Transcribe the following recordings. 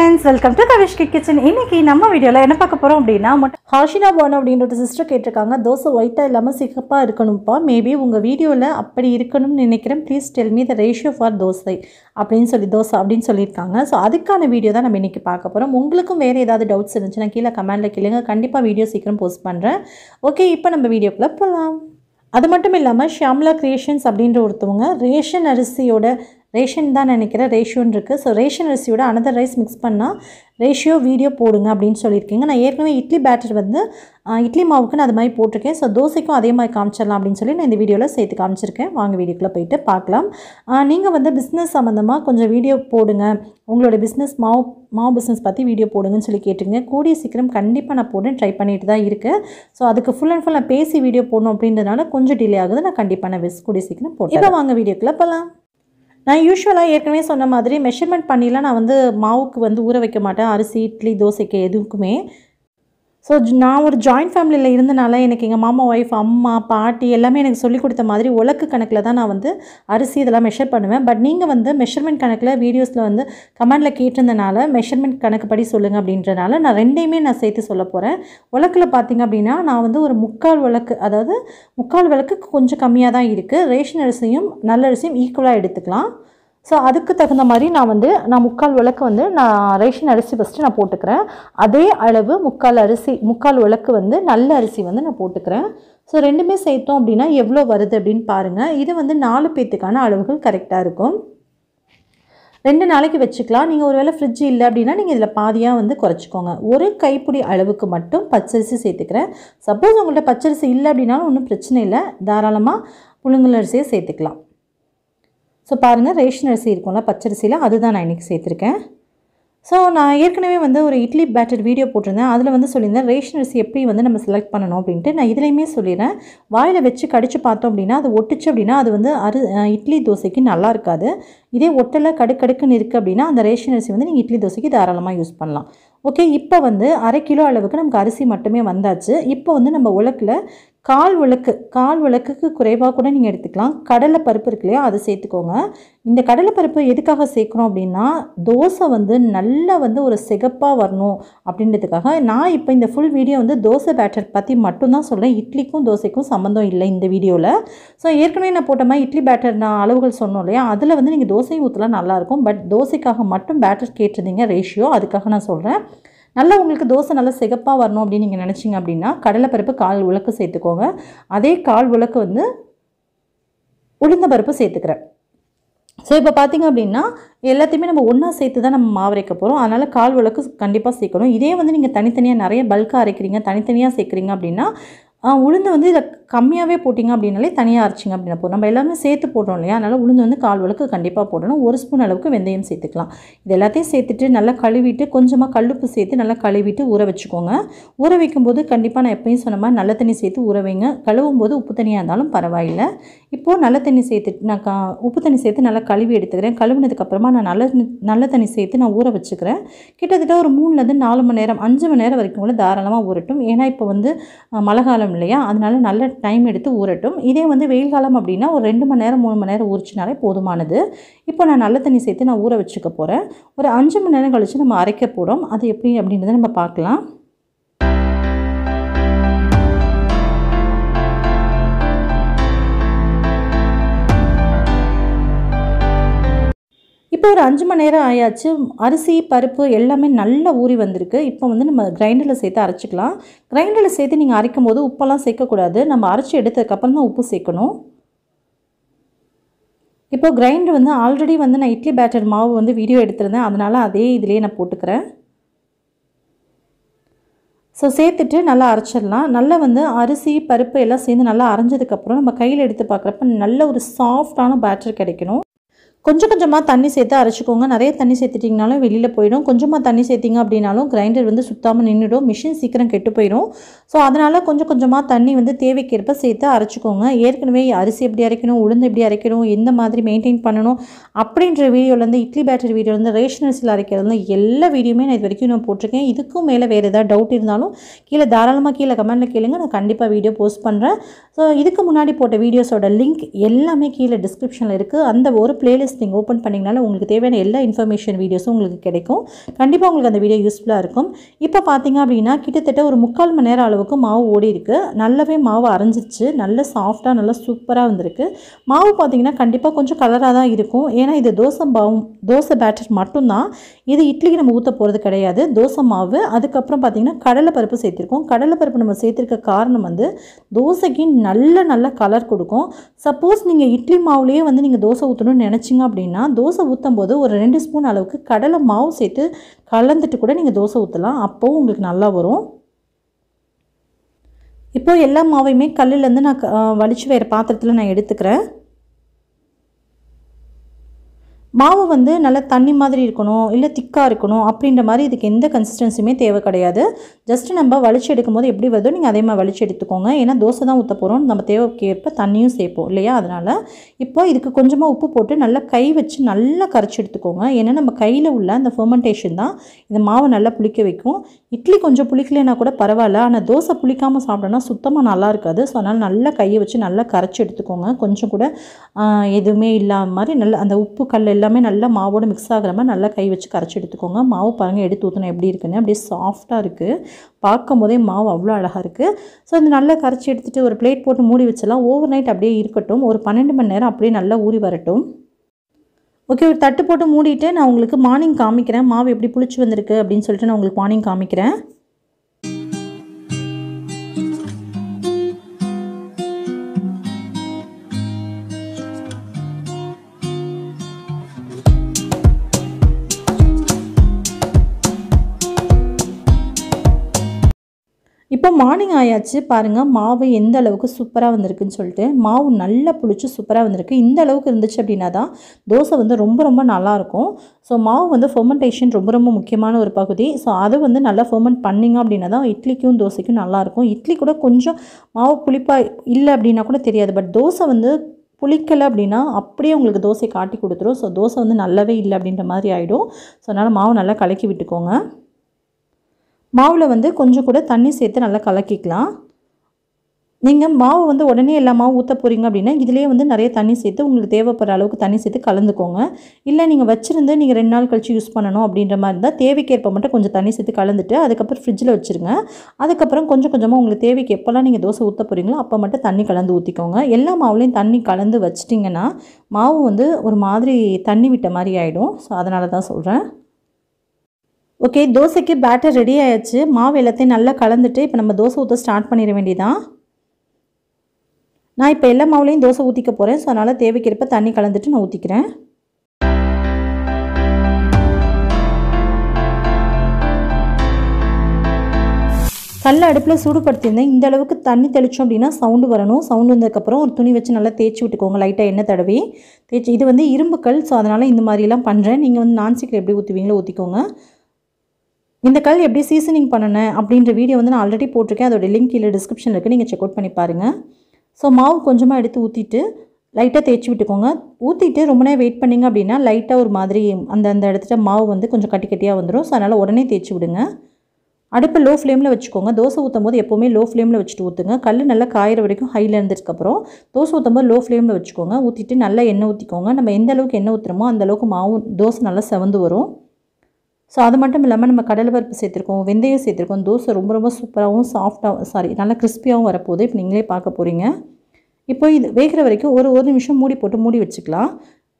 friends welcome to Kavishki kitchen இன்னைக்கு நம்ம வீடியோவில் என்ன பார்க்க போகிறோம் அப்படின்னா மொட்டை ஹாஷினா பானு அப்படின்ற ஒரு சிஸ்டர் கேட்டிருக்காங்க தோசை ஒயிட்டாக இல்லாமல் சிகப்பாக இருக்கணும்ப்பா மேபி உங்கள் வீடியோவில் அப்படி இருக்கணும்னு நினைக்கிறேன் please tell me the ratio for dosa அப்படின்னு சொல்லி தோசை அப்படின்னு சொல்லியிருக்காங்க ஸோ அதுக்கான வீடியோ தான் நம்ம இன்றைக்கி பார்க்க போகிறோம் உங்களுக்கும் வேறு ஏதாவது டவுட்ஸ் இருந்துச்சுன்னா கீழே கமெண்ட்டில் கேளுங்க கண்டிப்பாக வீடியோ சீக்கிரம் போஸ்ட் பண்ணுறேன் ஓகே இப்போ நம்ம வீடியோக்குள்ளே போகலாம் அது மட்டும் இல்லாமல் ஷியாம்லா கிரியேஷன்ஸ் அப்படின்ற ஒருத்தவங்க ரேஷன் அரிசியோட ரேஷன் தான் நினைக்கிறேன் ரேஷியோன்னு இருக்குது ஸோ ரேஷன் அரிசியோட அனதர் ரைஸ் மிக்ஸ் பண்ணால் ரேஷியோ வீடியோ போடுங்க அப்படின்னு சொல்லியிருக்கீங்க நான் ஏற்கனவே இட்லி பேட்டர் வந்து ஆ, இட்லி மாவுக்கு நான் அது மாதிரி போட்டிருக்கேன் ஸோ தோசைக்கும் அதே மாதிரி காமிச்சிடலாம் அப்படின்னு சொல்லி நான் இந்த வீடியோவில் சேர்த்து காமிச்சிருக்கேன் வாங்க வீடியோக்குள்ளே போயிட்டு பார்க்கலாம் நீங்கள் வந்து பிஸ்னஸ் சம்மந்தமாக கொஞ்சம் வீடியோ போடுங்க உங்களோட பிஸ்னஸ் மாவு மாவு பிஸ்னஸ் பற்றி வீடியோ போடுங்கன்னு சொல்லி கேட்டுருங்க கூடிய சீக்கிரம் கண்டிப்பாக நான் போடுறேன் ட்ரை பண்ணிட்டு தான் இருக்கேன் ஸோ அதுக்கு ஃபுல் அண்ட் ஃபுல் நான் பேசி வீடியோ போடணும் அப்படின்றதுனால கொஞ்சம் டிலே ஆகுது நான் கண்டிப்பாக நான் விஸ் கூடிய சீக்கிரம் போட்டேன் இப்போ வாங்க வீடியோக்குள்ளே போகலாம் நான் யூஸ்வலாக ஏற்கனவே சொன்ன மாதிரி மெஷர்மெண்ட் பண்ணிலாம் நான் வந்து மாவுக்கு வந்து ஊற வைக்க மாட்டேன் அரிசி இட்லி தோசைக்கு எதுக்குமே ஸோ நான் ஒரு ஜாயிண்ட் ஃபேமிலியில் இருந்தனால எனக்கு எங்கள் மாமா ஒய்ஃப் அம்மா பாட்டி எல்லாமே எனக்கு சொல்லிக் கொடுத்த மாதிரி உலக்கு கணக்கில் தான் நான் வந்து அரிசி இதெல்லாம் மெஷர் பண்ணுவேன் பட் நீங்கள் வந்து மெஷர்மெண்ட் கணக்கில் வீடியோஸில் வந்து கமெண்டில் கேட்டிருந்தனால மெஷர்மெண்ட் கணக்குப்படி சொல்லுங்கள் அப்படின்றனால நான் ரெண்டையுமே நான் சேர்த்து சொல்ல போகிறேன் உலக்கில் பார்த்தீங்க அப்படின்னா நான் வந்து ஒரு முக்கால் உலக்கு அதாவது முக்கால் விளக்கு கொஞ்சம் கம்மியாக தான் இருக்குது ரேஷன் அரிசியும் நல்ல அரிசியும் ஈக்குவலாக எடுத்துக்கலாம் ஸோ அதுக்கு தகுந்த மாதிரி நான் வந்து நான் முக்கால் விளக்கு வந்து நான் ரேஷன் அரிசி ஃபஸ்ட்டு நான் போட்டுக்கிறேன் அதே அளவு முக்கால் அரிசி முக்கால் விளக்கு வந்து நல்ல அரிசி வந்து நான் போட்டுக்கிறேன் ஸோ ரெண்டுமே சேர்த்தோம் அப்படின்னா எவ்வளோ வருது அப்படின்னு பாருங்கள் இது வந்து நாலு பேத்துக்கான அளவுகள் கரெக்டாக இருக்கும் ரெண்டு நாளைக்கு வச்சுக்கலாம் நீங்கள் ஒருவேளை ஃப்ரிட்ஜ் இல்லை அப்படின்னா நீங்கள் இதில் பாதியாக வந்து குறைச்சிக்கோங்க ஒரு கைப்பிடி அளவுக்கு மட்டும் பச்சரிசி சேர்த்துக்கிறேன் சப்போஸ் உங்கள்கிட்ட பச்சரிசி இல்லை அப்படின்னாலும் ஒன்றும் பிரச்சனை இல்லை தாராளமாக புழுங்கல் அரிசியை சேர்த்துக்கலாம் ஸோ பாருங்கள் ரேஷன் அரிசி இருக்கும்ல பச்சரிசியில் அதுதான் நான் இன்றைக்கி சேர்த்துருக்கேன் ஸோ நான் ஏற்கனவே வந்து ஒரு இட்லி பேட்டர் வீடியோ போட்டிருந்தேன் அதில் வந்து சொல்லியிருந்தேன் ரேஷன் அரிசி எப்படி வந்து நம்ம செலக்ட் பண்ணணும் அப்படின்ட்டு நான் இதுலேயுமே சொல்லிடுறேன் வாயில் வச்சு கடிச்சு பார்த்தோம் அப்படின்னா அது ஒட்டுச்சு அப்படின்னா அது வந்து அரு அஹ் இட்லி தோசைக்கு நல்லா இருக்காது இதே ஒட்டலை கடுக்கடுக்குன்னு இருக்குது அப்படின்னா அந்த ரேஷன் அரிசி வந்து நீங்கள் இட்லி தோசைக்கு தாராளமாக யூஸ் பண்ணலாம் ஓகே இப்போ வந்து அரை கிலோ அளவுக்கு நமக்கு அரிசி மட்டுமே வந்தாச்சு இப்போ வந்து நம்ம உலக்கில் கால் உலக்கு கால் உலக்குக்கு குறைவாக கூட நீங்கள் எடுத்துக்கலாம் கடலை பருப்பு இருக்கு இல்லையா அதை சேர்த்துக்கோங்க இந்த கடலை பருப்பு எதுக்காக சேர்க்குறோம் அப்படின்னா தோசை வந்து நல்லா வந்து ஒரு சிகப்பாக வரணும் அப்படின்றதுக்காக நான் இப்போ இந்த ஃபுல் வீடியோ வந்து தோசை பேட்டர் பற்றி மட்டும்தான் சொல்கிறேன் இட்லிக்கும் தோசைக்கும் சம்மந்தம் இல்லை இந்த வீடியோவில் ஸோ ஏற்கனவே நான் போட்ட மாதிரி இட்லி பேட்டர் நான் அளவுகள் சொன்னோம் இல்லையா அதில் வந்து நீங்கள் தோசை ஊற்றலாம் நல்லாயிருக்கும் பட் தோசைக்காக மட்டும் பேட்டர் கேட்டிருந்தீங்க ரேஷியோ அதுக்காக நான் சொல்கிறேன் நல்லா உங்களுக்கு தோசை நல்லா சிகப்பாக வரணும் அப்படின்னு நீங்கள் நினச்சிங்க அப்படின்னா கடலைப்பருப்பு கால் உலக்கு சேர்த்துக்கோங்க அதே கால் உலக்கு வந்து உளுந்த பருப்பு சேர்த்துக்கிறேன் ஸோ இப்போ பார்த்தீங்க அப்படின்னா எல்லாத்தையுமே நம்ம ஒன்றா சேர்த்து தான் நம்ம மாவரைக்க போகிறோம் அதனால் கால் விளக்கு கண்டிப்பாக சேர்க்கணும் இதே வந்து நீங்கள் தனித்தனியாக நிறைய பல்காக அரைக்கிறீங்க தனித்தனியாக சேர்க்குறீங்க அப்படின்னா ஆ, உளுந்து வந்து இதில் கம்மியாகவே போட்டிங்க அப்படின்னாலே தனியாக அரைச்சிங்க அப்படின்னா போதும் நம்ம எல்லாமே சேர்த்து போடுறோம் இல்லையா அதனால் உளுந்து வந்து கால் விளக்கு கண்டிப்பாக போடணும் ஒரு ஸ்பூன் அளவுக்கு வெந்தயம் சேர்த்துக்கலாம் இது எல்லாத்தையும் சேர்த்துட்டு நல்லா கழுவிட்டு கொஞ்சமாக கல்லுப்பு சேர்த்து நல்லா கழுவிட்டு ஊற வச்சுக்கோங்க ஊற வைக்கும்போது கண்டிப்பாக நான் எப்பயும் சொன்ன மாதிரி நல்ல தண்ணி சேர்த்து ஊற வைங்க கழுவும் போது உப்பு தண்ணியாக இருந்தாலும் பரவாயில்லை இப்போது நல்ல தண்ணி சேர்த்துட்டு நான் கா உப்பு தண்ணி சேர்த்து நல்லா கழுவி எடுத்துக்கிறேன் கழுவினதுக்கப்புறமா நான் நல்ல தண்ணி- நல்ல தண்ணி சேர்த்து நான் ஊற வச்சுக்கிறேன் கிட்டத்தட்ட ஒரு மூணுலேருந்து நாலு மணி நேரம் அஞ்சு மணி நேரம் வரைக்கும் கூட தாராளமாக ஊறட்டும் ஏன்னா இப்போ வந்து அஹ், மழை காலம் இல்லையா அதனால நல்ல டைம் எடுத்து ஊறட்டும் இதே வந்து வெயில் காலம் அப்படின்னா ஒரு ரெண்டு மணி நேரம் மூணு மணி நேரம் ஊறிச்சினாலே போதுமானது இப்போ நான் நல்ல தண்ணி சேர்த்து நான் ஊற வச்சுக்க போகிறேன் ஒரு அஞ்சு மணி நேரம் கழித்து நம்ம அரைக்க போகிறோம் அது எப்படி அப்படின்றத நம்ம பார்க்கலாம் இப்போ ஒரு அஞ்சு மணி நேரம் ஆயாச்சு அரிசி பருப்பு எல்லாமே நல்லா ஊறி வந்திருக்கு இப்போ வந்து நம்ம கிரைண்டரில் சேர்த்து அரைச்சிக்கலாம் கிரைண்டரில் சேர்த்து நீங்கள் அரைக்கும் போது உப்பெல்லாம் சேர்க்கக்கூடாது நம்ம அரைச்சி எடுத்ததுக்கப்புறம் தான் உப்பு சேர்க்கணும் இப்போ கிரைண்டர் வந்து ஆல்ரெடி வந்து நான் இட்லி பேட்டர் மாவு வந்து வீடியோ எடுத்திருந்தேன் அதனால் அதே இதிலேயே நான் போட்டுக்கிறேன் ஸோ சேர்த்துட்டு நல்லா அரைச்சிடலாம் நல்லா வந்து அரிசி பருப்பு எல்லாம் சேர்ந்து நல்லா அரைஞ்சதுக்கப்புறம் நம்ம கையில் எடுத்து பார்க்குறப்ப நல்ல ஒரு சாஃப்டான பேட்டர் கிடைக்கணும் கொஞ்சம் கொஞ்சமாக தண்ணி சேர்த்து அரைச்சிக்கோங்க நிறைய தண்ணி சேர்த்துட்டிங்கனாலும் வெளியில் போயிடும் கொஞ்சமாக தண்ணி சேர்த்திங்க அப்படின்னாலும் கிரைண்டர் வந்து சுத்தாமல் நின்றுடும் மிஷின் சீக்கிரம் கெட்டு போயிடும் ஸோ அதனால் கொஞ்சம் கொஞ்சமாக தண்ணி வந்து தேவைக்கேற்ப சேர்த்து அரைச்சிக்கோங்க ஏற்கனவே அரிசி எப்படி அரைக்கணும் உளுந்து எப்படி அரைக்கணும் எந்த மாதிரி மெயின்டைன் பண்ணணும் அப்படின்ற வீடியோலேருந்து இட்லி பேட்டரி வீடியோலேருந்து ரேஷன் அரிசியில் அரைக்கிறதுலேருந்து எல்லா வீடியோமே நான் இது வரைக்கும் நான் போட்டிருக்கேன் இதுக்கும் மேலே வேறு ஏதாவது டவுட் இருந்தாலும் கீழே தாராளமாக கீழே கமெண்ட்டில் கேளுங்க நான் கண்டிப்பாக வீடியோ போஸ்ட் பண்ணுறேன் ஸோ இதுக்கு முன்னாடி போட்ட வீடியோஸோட லிங்க் எல்லாமே கீழே டிஸ்கிரிப்ஷனில் இருக்குது அந்த ஒரு பிளேலிஸ்ட் பிளேலிஸ்ட் நீங்கள் ஓப்பன் பண்ணிங்கனால உங்களுக்கு தேவையான எல்லா இன்ஃபர்மேஷன் வீடியோஸும் உங்களுக்கு கிடைக்கும் கண்டிப்பாக உங்களுக்கு அந்த வீடியோ யூஸ்ஃபுல்லாக இருக்கும் இப்போ பார்த்தீங்க அப்படின்னா கிட்டத்தட்ட ஒரு முக்கால் மணி நேரம் அளவுக்கு மாவு ஓடி இருக்கு நல்லாவே மாவு அரைஞ்சிருச்சு நல்ல சாஃப்டாக நல்லா சூப்பராக வந்திருக்கு மாவு பார்த்தீங்கன்னா கண்டிப்பாக கொஞ்சம் கலராக தான் இருக்கும் ஏன்னா இது தோசை மாவு தோசை பேட்டர் மட்டும்தான் இது இட்லிக்கு நம்ம ஊற்ற போகிறது கிடையாது தோசை மாவு அதுக்கப்புறம் பார்த்தீங்கன்னா கடலைப்பருப்பு சேர்த்திருக்கோம் கடலைப்பருப்பு நம்ம சேர்த்திருக்க காரணம் வந்து தோசைக்கு நல்ல நல்ல கலர் கொடுக்கும் சப்போஸ் நீங்கள் இட்லி மாவுலேயே வந்து நீங்கள் தோசை ஊற்றணும்னு நினச்சிங்க அப்படின்னா தோசை ஊற்றும் போது ஒரு ரெண்டு ஸ்பூன் அளவுக்கு கடலை மாவு சேர்த்து கலந்துட்டு கூட நீங்கள் தோசை ஊற்றலாம் அப்போவும் உங்களுக்கு நல்லா வரும் இப்போ எல்லா மாவையுமே கல்லுலேருந்து நான் க- வலிச்சு வேறு பாத்திரத்தில் நான் எடுத்துக்கிறேன் மாவு வந்து நல்லா தண்ணி மாதிரி இருக்கணும் இல்லை திக்காக இருக்கணும் அப்படின்ற மாதிரி இதுக்கு எந்த கன்சிஸ்டன்சியுமே தேவை கிடையாது ஜஸ்ட் நம்ம வலிச்சு எடுக்கும்போது எப்படி வருதோ நீங்கள் அதே மாதிரி வலிச்சு எடுத்துக்கோங்க ஏன்னா தோசை தான் ஊற்ற போகிறோம் நம்ம தேவைக்கேற்ப தண்ணியும் சேர்ப்போம் இல்லையா அதனால் இப்போ இதுக்கு கொஞ்சமாக உப்பு போட்டு நல்லா கை வச்சு நல்லா கரைச்சி எடுத்துக்கோங்க ஏன்னா நம்ம கையில் உள்ள அந்த ஃபெர்மெண்டேஷன் தான் இந்த மாவை நல்லா புளிக்க வைக்கும் இட்லி கொஞ்சம் புளிக்கலைன்னா கூட பரவாயில்ல ஆனால் தோசை புளிக்காமல் சாப்பிட்டோன்னா சுத்தமாக நல்லா இருக்காது ஸோ அதனால் நல்லா கையை வச்சு நல்லா கரைச்சி எடுத்துக்கோங்க கொஞ்சம் கூட ஆஹ், எதுவுமே இல்லாத மாதிரி நல்லா அந்த உப்பு கல் எல்லாமே நல்லா மாவோட மிக்ஸ் ஆகிற மாதிரி நல்லா கை வச்சு கரைச்சி எடுத்துக்கோங்க மாவு பாருங்கள் எடுத்து ஊற்றினா எப்படி இருக்குன்னு அப்படியே சாஃப்டாக இருக்குது பார்க்கும் போதே மாவு அவ்வளோ அழகாக இருக்குது ஸோ இந்த நல்லா கரைச்சி எடுத்துகிட்டு ஒரு பிளேட் போட்டு மூடி வச்சலாம் ஓவர் நைட் அப்படியே இருக்கட்டும் ஒரு பன்னெண்டு மணி நேரம் அப்படியே நல்லா ஊறி வரட்டும் ஓகே ஒரு தட்டு போட்டு மூடிட்டு நான் உங்களுக்கு மார்னிங் காமிக்கிறேன் மாவு எப்படி புளிச்சு வந்திருக்கு அப்படின்னு சொல்லிட்டு நான் உங்களுக்கு மார்னிங் காமிக்கிறேன் இப்போ மார்னிங் ஆயாச்சு பாருங்கள் மாவு எந்த அளவுக்கு சூப்பராக வந்திருக்குன்னு சொல்லிட்டு மாவு நல்லா புளிச்சு சூப்பராக வந்திருக்கு இந்த அளவுக்கு இருந்துச்சு அப்படின்னா தான் தோசை வந்து ரொம்ப ரொம்ப நல்லாயிருக்கும் ஸோ மாவு வந்து ஃபெர்மெண்டேஷன் ரொம்ப ரொம்ப முக்கியமான ஒரு பகுதி ஸோ அதை வந்து நல்லா ஃபெர்மெண்ட் பண்ணிங்க அப்படின்னா தான் இட்லிக்கும் தோசைக்கும் நல்லாயிருக்கும் இட்லி கூட கொஞ்சம் மாவு புளிப்பாக இல்லை அப்படின்னா கூட தெரியாது பட் தோசை வந்து புளிக்கலை அப்படின்னா அப்படியே உங்களுக்கு தோசை காட்டி கொடுத்துரும் ஸோ தோசை வந்து நல்லாவே இல்லை அப்படின்ற மாதிரி ஆகிடும் ஸோ அதனால் மாவு நல்லா கலக்கி விட்டுக்கோங்க மாவில் வந்து கொஞ்சம் கூட தண்ணி சேர்த்து நல்லா கலக்கிக்கலாம் நீங்கள் மாவு வந்து உடனே எல்லா மாவு ஊற்ற போகிறீங்க அப்படின்னா இதுலேயே வந்து நிறைய தண்ணி சேர்த்து உங்களுக்கு தேவைப்படுற அளவுக்கு தண்ணி சேர்த்து கலந்துக்கோங்க இல்லை நீங்கள் வச்சுருந்து நீங்கள் ரெண்டு நாள் கழிச்சு யூஸ் பண்ணணும் அப்படின்ற மாதிரி இருந்தால் தேவைக்கேற்ப மட்டும் கொஞ்சம் தண்ணி சேர்த்து கலந்துட்டு அதுக்கப்புறம் ஃப்ரிட்ஜில் வச்சுருங்க அதுக்கப்புறம் கொஞ்சம் கொஞ்சமாக உங்களுக்கு தேவைக்கு எப்போல்லாம் நீங்கள் தோசை ஊற்ற போகிறீங்களோ அப்போ மட்டும் தண்ணி கலந்து ஊற்றிக்கோங்க எல்லா மாவுலேயும் தண்ணி கலந்து வச்சிட்டிங்கன்னா மாவு வந்து ஒரு மாதிரி தண்ணி விட்ட மாதிரி ஆகிடும் ஸோ அதனால தான் சொல்கிறேன் ஓகே தோசைக்கு பேட்டர் ரெடி ஆயாச்சு மாவு எல்லாத்தையும் நல்லா கலந்துட்டு இப்போ நம்ம தோசை ஊற்ற ஸ்டார்ட் பண்ணிட வேண்டியதான் நான் இப்போ எல்லா மாவுலேயும் தோசை ஊற்றிக்க போகிறேன் ஸோ அதனால் தேவைக்கேற்ப தண்ணி கலந்துட்டு நான் ஊற்றிக்கிறேன் கல் அடுப்பில் சூடுபடுத்தியிருந்தேன் இந்த அளவுக்கு தண்ணி தெளித்தோம் அப்படின்னா சவுண்டு வரணும் சவுண்டு வந்ததுக்கப்புறம் ஒரு துணி வச்சு நல்லா தேய்ச்சி விட்டுக்கோங்க லைட்டாக எண்ணெய் தடவி தேய்ச்சி இது வந்து இரும்பு கல் ஸோ அதனால் இந்த மாதிரிலாம் பண்ணுறேன் நீங்கள் வந்து நான்ஸ்டிக்கில் எப்படி ஊற்றுவீங்களோ ஊற்றிக்கோங்க இந்த கல் எப்படி சீசனிங் பண்ணணும் அப்படின்ற வீடியோ வந்து நான் ஆல்ரெடி போட்டிருக்கேன் அதோட லிங்க் கீழே டிஸ்கிரிப்ஷனில் இருக்குது நீங்கள் செக் அவுட் பண்ணி பாருங்கள் ஸோ மாவு கொஞ்சமாக எடுத்து ஊற்றிட்டு லைட்டாக தேய்ச்சி விட்டுக்கோங்க ஊற்றிட்டு ரொம்ப நேரம் வெயிட் பண்ணிங்க அப்படின்னா லைட்டாக ஒரு மாதிரி அந்த அந்த இடத்துல மாவு வந்து கொஞ்சம் கட்டி கட்டியாக வந்துடும் ஸோ அதனால் உடனே தேய்ச்சி விடுங்க அடுப்பை லோ ஃப்ளேமில் வச்சுக்கோங்க தோசை ஊற்றும் போது எப்போவுமே லோ ஃப்ளேமில் வச்சுட்டு ஊற்றுங்க கல் நல்லா காயிற வரைக்கும் ஹையில் இருந்ததுக்கப்புறம் தோசை ஊற்றும் போது லோ ஃப்ளேமில் வச்சுக்கோங்க ஊற்றிட்டு நல்லா எண்ணெய் ஊற்றிக்கோங்க நம்ம எந்த அளவுக்கு எண்ணெய் ஊற்றுறோமோ அந்த அளவுக்கு மாவு தோசை நல்லா செவந்து வரும் ஸோ அது மட்டும் இல்லாமல் நம்ம கடலை பருப்பு சேர்த்துருக்கோம் வெந்தயம் சேர்த்துருக்கோம் தோசை ரொம்ப ரொம்ப சூப்பராகவும் சாஃப்டாகவும் சாரி நல்லா கிறிஸ்பியாகவும் வரப்போகுது இப்போ நீங்களே பார்க்க போகிறீங்க இப்போ இது வேகிற வரைக்கும் ஒரு ஒரு நிமிஷம் மூடி போட்டு மூடி வச்சுக்கலாம்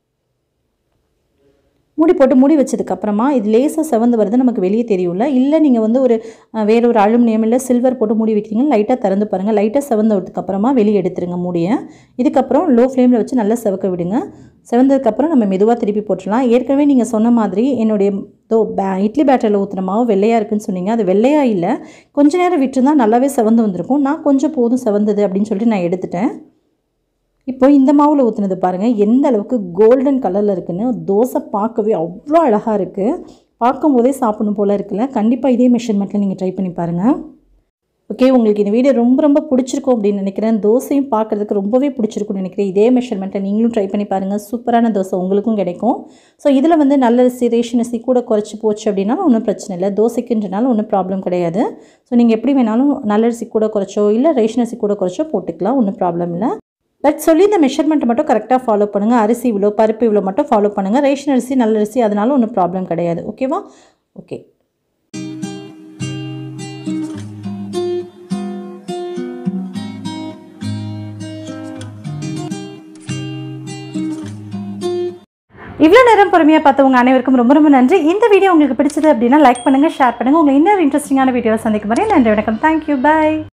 மூடி போட்டு மூடி வச்சதுக்கப்புறமா இது லேசாக செவந்து வருது நமக்கு வெளியே தெரியும்ல இல்லை நீங்கள் வந்து ஒரு அஹ், வேற ஒரு அலுமினியம் இல்லை சில்வர் போட்டு மூடி வைக்கிறீங்க லைட்டாக திறந்து பாருங்கள் லைட்டாக செவந்ததுக்கப்புறமா வெளியே எடுத்துருங்க மூடியை இதுக்கப்புறம் லோ ஃப்ளேமில் வச்சு நல்லா செவக்க விடுங்க செவந்ததுக்கப்புறம் நம்ம மெதுவாக திருப்பி போட்டுடலாம் ஏற்கனவே நீங்கள் சொன்ன மாதிரி என்னுடைய தோ பே இட்லி பேட்டரில் ஊற்றுன மாவு வெள்ளையாக இருக்குன்னு சொன்னீங்க அது வெள்ளையாக இல்லை கொஞ்ச நேரம் விட்டுருந்தா நல்லாவே செவந்து வந்திருக்கும் நான் கொஞ்சம் போதும் செவந்தது அப்படின்னு சொல்லிட்டு நான் எடுத்துட்டேன் இப்போ இந்த மாவில் ஊற்றுனது பாருங்கள் எந்த அளவுக்கு கோல்டன் கலரில் இருக்குன்னு தோசை பார்க்கவே அவ்வளோ அழகாக இருக்குது பார்க்கும்போதே சாப்பிடணும் போல் இருக்குல்ல கண்டிப்பாக இதே மெஷர்மெண்ட்டில் நீங்கள் ட்ரை பண்ணி பாருங்கள் ஓகே உங்களுக்கு இந்த வீடியோ ரொம்ப ரொம்ப பிடிச்சிருக்கும் அப்படின்னு நினைக்கிறேன் தோசையும் பார்க்குறதுக்கு ரொம்பவே பிடிச்சிருக்கும்னு நினைக்கிறேன் இதே மெஷர்மெண்ட்டை நீங்களும் ட்ரை பண்ணி பாருங்கள் சூப்பரான தோசை உங்களுக்கும் கிடைக்கும் ஸோ இதில் வந்து நல்ல அரிசி ரேஷன் அரிசி கூட குறைச்சி போச்சு அப்படின்னா ஒன்றும் பிரச்சனை இல்லை தோசைக்குன்றனால ஒன்றும் ப்ராப்ளம் கிடையாது ஸோ நீங்கள் எப்படி வேணாலும் நல்ல அரிசி கூட குறைச்சோ இல்லை ரேஷன் அரிசி கூட குறைச்சோ போட்டுக்கலாம் ஒன்றும் ப்ராப்ளம் இல்லை பட் சொல்லி இந்த மெஷர்மெண்ட் மட்டும் கரெக்டாக ஃபாலோ பண்ணுங்கள் அரிசி இவ்வளோ பருப்பு இவ்வளோ மட்டும் ஃபாலோ பண்ணுங்கள் ரேஷன் அரிசி நல்ல அரிசி அதனால ஒன்றும் ப்ராப்ளம் கிடையாது ஓகேவா ஓகே இவ்வளோ நேரம் பொறுமையாக பார்த்தவங்க அனைவருக்கும் ரொம்ப ரொம்ப நன்றி இந்த வீடியோ உங்களுக்கு பிடிச்சது அப்படின்னா லைக் பண்ணுங்கள் ஷேர் பண்ணுங்கள் உங்களை இன்னொரு இன்ட்ரெஸ்டிங்கான வீடியோவில் சந்திக்கும் வரை நன்றி வணக்கம் தேங்க்யூ பை